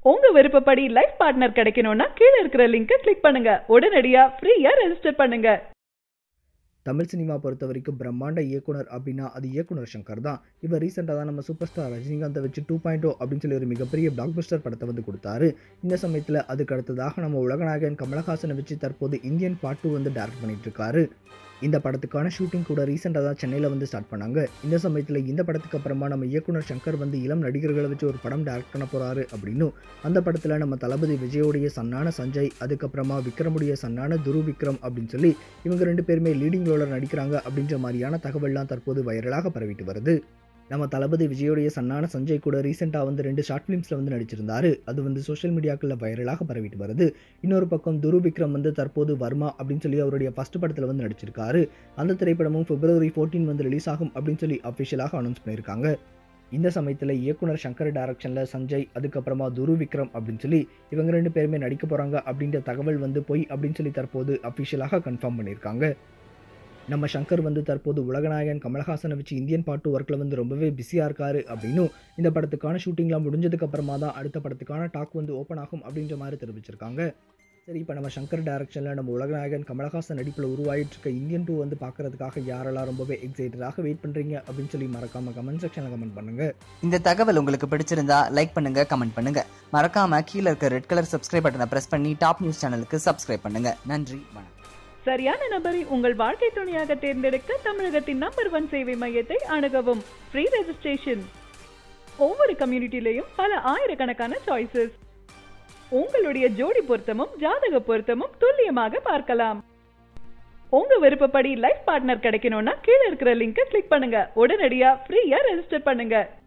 உங்க விருப்பப்படி life partner கிடைக்கணும்னா கீழே இருக்கிற லிங்கை கிளிக் பண்ணுங்க உடனடியா ஃப்ரீயா ரெஜிஸ்டர் பண்ணுங்க தமிழ் சினிமா பொறுத்த வரைக்கும் பிரம்மாண்ட இயக்குனர் அப்படின்னா அது இயக்குனர் சங்கர் தான் இவர் ரீசெண்டாக தான் நம்ம சூப்பர் ஸ்டார் ரஜினிகாந்தை வச்சு டூ பாயிண்ட் ஓ அப்படின்னு சொல்லி ஒரு மிகப்பெரிய பிளாக் பஸ்டர் படத்தை வந்து கொடுத்தாரு இந்த சமயத்தில் அதுக்கு அடுத்ததாக நம்ம உலகநாயகன் கமலஹாசனை வச்சு தற்போது இந்தியன் பார்ட் டூ வந்து டேரக்ட் பண்ணிட்டு இருக்காரு இந்த படத்துக்கான ஷூட்டிங் கூட ரீசெண்டாக தான் சென்னையில் வந்து ஸ்டார்ட் பண்ணாங்க இந்த சமயத்தில் இந்த படத்துக்கு அப்புறமா நம்ம இயக்குனர் சங்கர் வந்து இளம் நடிகர்களை வச்சு ஒரு படம் டேரக்ட் பண்ண போகிறாரு அப்படின்னும் அந்த படத்தில் நம்ம தளபதி விஜயோடைய சன்னான சஞ்சய் அதுக்கப்புறமா விக்ரமுடைய சன்னான துரு விக்ரம் அப்படின்னு சொல்லி இவங்க ரெண்டு பேருமே லீடிங் ரோலர் நடிக்கிறாங்க அப்படின்ற மாதிரியான தகவல்லாம் தற்போது வைரலாக பரவிட்டு வருது நம்ம தளபதி விஜயோடைய சன்னான சஞ்சய் கூட ரீசெண்டாக வந்து ரெண்டு ஷார்ட் ஃபிலிம்ஸில் வந்து நடிச்சிருந்தாரு அது வந்து சோஷியல் மீடியாக்களில் வைரலாக பரவிட்டு வருது இன்னொரு பக்கம் துரு விக்ரம் வந்து தற்போது வர்மா அப்படின்னு சொல்லி அவருடைய ஃபர்ஸ்ட் படத்தில் வந்து நடிச்சிருக்காரு அந்த திரைப்படமும் பிப்ரவரி ஃபோர்டீன் வந்து ரிலீஸ் ஆகும் அப்படின்னு சொல்லி அஃபிஷியலாக அனௌன்ஸ் பண்ணியிருக்காங்க இந்த சமயத்தில் இயக்குனர் சங்கர் டைரக்ஷனில் சஞ்சய் அதுக்கப்புறமா துரு விக்ரம் அப்படின்னு சொல்லி இவங்க ரெண்டு பேருமே நடிக்க போகிறாங்க அப்படின்ற தகவல் வந்து பொய் அப்படின்னு சொல்லி தற்போது அஃபிஷியலாக கன்ஃபார்ம் பண்ணியிருக்காங்க நம்ம சங்கர் வந்து தற்போது உலகநாயகன் கமலஹாசனை வச்சு இந்தியன் பாட்டு ஒர்க்கில் வந்து ரொம்பவே பிஸியாக இருக்காரு அப்படின்னும் இந்த படத்துக்கான ஷூட்டிங்லாம் முடிஞ்சதுக்கு அப்புறமா தான் அடுத்த படத்துக்கான டாக் வந்து ஓப்பன் ஆகும் அப்படின்ற மாதிரி தெரிவிச்சிருக்காங்க சரி இப்போ நம்ம சங்கர் டைரக்ஷனில் நம்ம உலகநாயகன் கமலஹாசன் நடிப்பில் உருவாகிட்டு இருக்க இந்தியன் டூ வந்து பார்க்கறதுக்காக யாரெல்லாம் ரொம்பவே எக்ஸைட்டடாக வெயிட் பண்ணுறீங்க அப்படின்னு சொல்லி மறக்காம கமெண்ட் செக்ஷனில் கமெண்ட் பண்ணுங்க இந்த தகவல் உங்களுக்கு பிடிச்சிருந்தா லைக் பண்ணுங்க கமெண்ட் பண்ணுங்க மறக்காம கீழே இருக்க ரெட் கலர் சப்ஸ்கிரைப் பட்டனை பிரஸ் பண்ணி டாப் நியூஸ் சேனலுக்கு சப்ஸ்கிரைப் பண்ணுங்க நன்றி வணக்கம் சரியான நபரை உங்கள் வாழ்க்கை துணையாக தேர்ந்தெடுக்க தமிழகத்தின் நம்பர் ஒன் சேவை மையத்தை அணுகவும் ஃப்ரீ ரெஜிஸ்ட்ரேஷன் ஒவ்வொரு கம்யூனிட்டிலையும் பல ஆயிரக்கணக்கான சாய்ஸஸ் உங்களுடைய ஜோடி பொருத்தமும் ஜாதக பொருத்தமும் துல்லியமாக பார்க்கலாம் உங்க விருப்பப்படி லைஃப் பார்ட்னர் கிடைக்கணும்னா கீழே இருக்கிற லிங்கை கிளிக் பண்ணுங்க உடனடியா ஃப்ரீயா ரெஜிஸ்டர் பண்ணுங்க